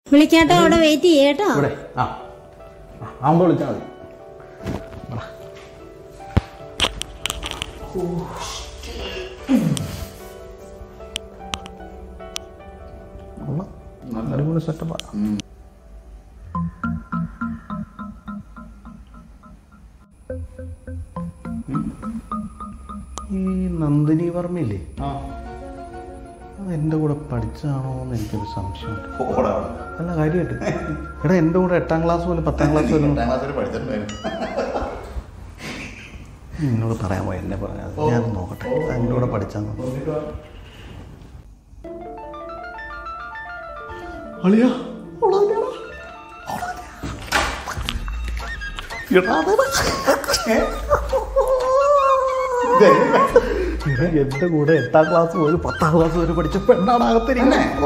വിളിക്കാട്ടോ അവിടെ വെയിറ്റ് ചെയ്യട്ടോ ഇവിടെ ആ ആ, ആവുമ്പോൾ വിളിച്ചാൽ മതി വാ. കൊള്ളാം. അടിപൊളി സെറ്റപ്പാ ഈ നന്ദിനി വർമ്മയില്ലേ അത് എൻ്റെ കൂടെ പഠിച്ചതാണോ എന്ന് എനിക്കൊരു സംശയമുണ്ട് ഓടാ ഓടാ. അല്ല കാര്യമായിട്ട് എടാ എൻ്റെ കൂടെ എട്ടാം ക്ലാസ് പോലും പത്താം ക്ലാസ് പോലും എട്ടാം ക്ലാസ്സിൽ പഠിച്ചിട്ടുണ്ടായിരുന്നു എന്നോട് പറയാമോ എന്നെ പറഞ്ഞത് ഞാൻ നോക്കട്ടെ എൻ്റെ കൂടെ പഠിച്ചാന്ന് അളിയാ എന്റെ കൂടെ എട്ടാം ക്ലാസ് പോലും പത്താം ക്ലാസ് വരെ പഠിച്ച പെണ്ണാണ് അകത്തിരിക്കുന്നത്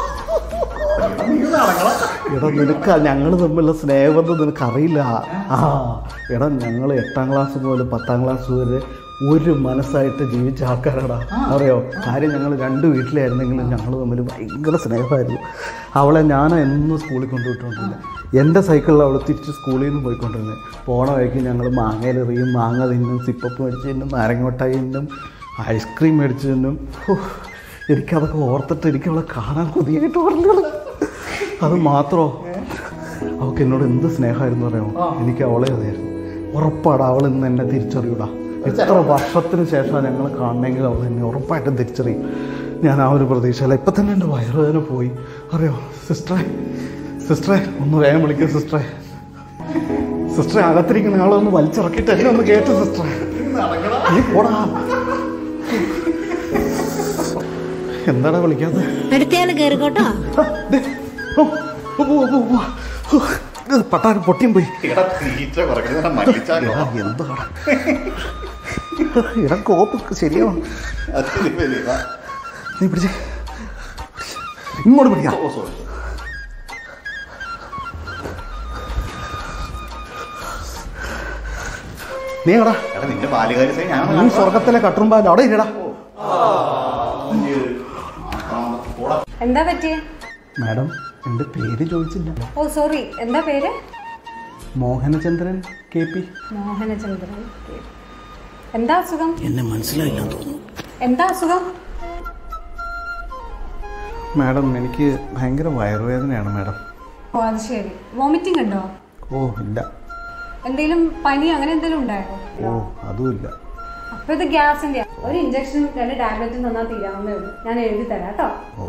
എടാ നിനക്ക് ഞങ്ങൾ തമ്മിലുള്ള സ്നേഹബന്ധം നിനക്ക് അറിയില്ല ആ എടാ ഞങ്ങൾ എട്ടാം ക്ലാസ് മുതൽ പത്താം ക്ലാസ് വരെ ഒരു മനസ്സായിട്ട് ജീവിച്ച ആൾക്കാരാടാ അറിയോ കാര്യം ഞങ്ങൾ രണ്ട് വീട്ടിലായിരുന്നെങ്കിലും ഞങ്ങൾ തമ്മിൽ ഭയങ്കര സ്നേഹമായിരുന്നു അവളെ ഞാൻ എന്നും സ്കൂളിൽ കൊണ്ടുപോയിട്ടൊന്നുമില്ല എൻ്റെ സൈക്കിളിൽ അവൾ തിരിച്ച് സ്കൂളിൽ നിന്ന് പോയിക്കൊണ്ടിരുന്നത് പോണ വഴിക്ക് ഞങ്ങൾ മാങ്ങയിലെറിയും മാങ്ങ തിന്നും സിപ്പപ്പ് മേടിച്ച് തിന്നും നാരങ്ങോട്ടായി തിന്നും ഐസ്ക്രീം മേടിച്ച് തിന്നും ഹോ, എനിക്കതൊക്കെ ഓർത്തിട്ട് എനിക്ക് അവളെ കാണാൻ കൊതിയായിട്ട് പറഞ്ഞോളൂ അത് മാത്രമോ അവൾക്ക് എന്നോട് എന്ത് സ്നേഹമായിരുന്നു അറിയാമോ എനിക്ക് അവളെ അറിയായിരുന്നു ഉറപ്പാടാ അവൾ ഇന്ന് എന്നെ തിരിച്ചറിയൂടാ എത്ര വർഷത്തിന് ശേഷമാണ് ഞങ്ങൾ കാണണമെങ്കിൽ അവൾ എന്നെ ഉറപ്പായിട്ടും തിരിച്ചറിയും ഞാൻ ആ ഒരു പ്രതീക്ഷയില്ല ഇപ്പം തന്നെ എൻ്റെ വയറുവേദന പോയി അറിയോ സിസ്റ്ററെ സിസ്റ്ററെ ഒന്ന് വേഗം വിളിക്കുക സിസ്റ്ററെ സിസ്റ്ററെ അകത്തിരിക്കുന്ന ആളെ ഒന്ന് വലിച്ചിറക്കിയിട്ട് എന്നെ ഒന്ന് കേട്ടു സിസ്റ്ററെ നീ പോടാ എന്താടാ വിളിക്കാത്തത് അടുത്തയാള് കേറിക്കോട്ടോ ദേ, ഓ, ഓ, ഓ, ഓ, ഓ, ഓ, ഇത് പട്ടാരം പൊട്ടിയും പോയി എടാ തീറ്റ കുറയ്ക്കുന്നത് മല്ലിച്ചാലോ എടാ, എന്താണ് ഇടം കോപ്പ് ശരിയാവും അത്തിരി വലിയ നീ പിടിച്ച് ഇങ്ങോട്ട് പിടിക്കാം ഓ സോറി നീ എടാ എടാ നിന്റെ ബാല്യകാല സൈൻ ഞാൻ നീ സ്വർഗത്തിലെ കട്ടുമ്പാൽ അവിടെ ഇല്ലടാ പോടാ എന്താ പറ്റിയേ മാഡം എൻ്റെ പേര് ചോദിച്ചില്ല ഓ സോറി എന്താ പേര് മോഹനചന്ദ്രൻ കെ പി മോഹനചന്ദ്രൻ എന്താ അസുഖം എന്നെ മനസ്സിലായില്ല തോന്നുന്നു എന്താ അസുഖം മാഡം എനിക്ക് ഭയങ്കര വയറുവേദനയാണ് മാഡം ഓ അത് ശരി വോമിറ്റിംഗ് ഉണ്ടോ ഓ ഇല്ല എന്തെങ്കിലും പനി അങ്ങനെ എന്തെങ്കിലും ഉണ്ടായോ ഓ അതുമില്ല അപ്പൊ ഇത് ഗ്യാസിന്റെ ഒരു ഇഞ്ചക്ഷൻ രണ്ട് ടാബ്ലറ്റും തന്നാൽ തീരാവുന്നേ ഉള്ളൂ ഞാൻ എഴുതി തരാം കേട്ടോ ഓ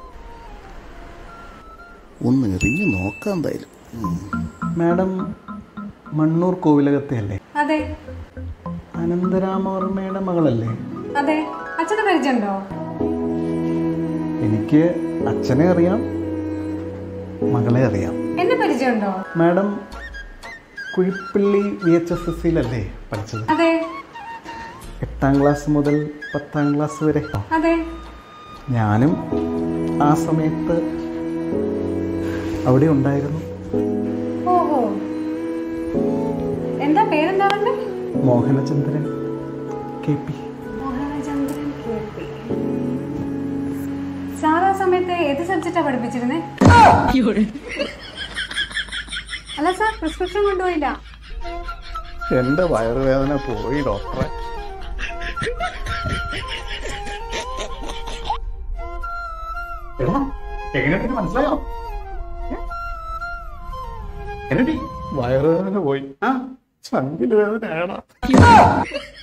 ഒന്ന് എറിഞ്ഞു നോക്കാം എന്തായാലും മാഡം മണ്ണൂർ കോവിലകത്തെ അല്ലേ അതെ അനന്തരാമവർമ്മയുടെ മകളല്ലേ അതെ അച്ഛനെ പരിചയമുണ്ടോ എനിക്ക് അച്ഛനെ അറിയാം മകളെ അറിയാം എന്നെ പരിചയമുണ്ടോ madam Kuzhippally V H S S സിയിലല്ലേ പഠിച്ചത് അതെ എട്ടാം ക്ലാസ് മുതൽ പത്താം ക്ലാസ് വരെ അതെ ഞാനും ആ സമയത്ത് അവിടെ ഉണ്ടായിരുന്നു ഓഹോ എന്താ പേരെന്താ പറഞ്ഞേ Mohanachandran K P Mohanachandran K P sir ആ സമയത്ത് ഏത് സബ്ജക്റ്റാ പഠിപ്പിച്ചിരുന്നേ അല്ല സാർ പ്രിസ്ക്രിപ്ഷൻ കൊണ്ടുപോയില്ല എൻ്റെ വയറുവേദന പോയി ഡോക്ടറെ എങ്ങനെയുണ്ടെന്ന് മനസ്സിലായോ എന്നിട്ട് വയറുവേദന പോയി ചങ്കിൽ വേദനയാടാ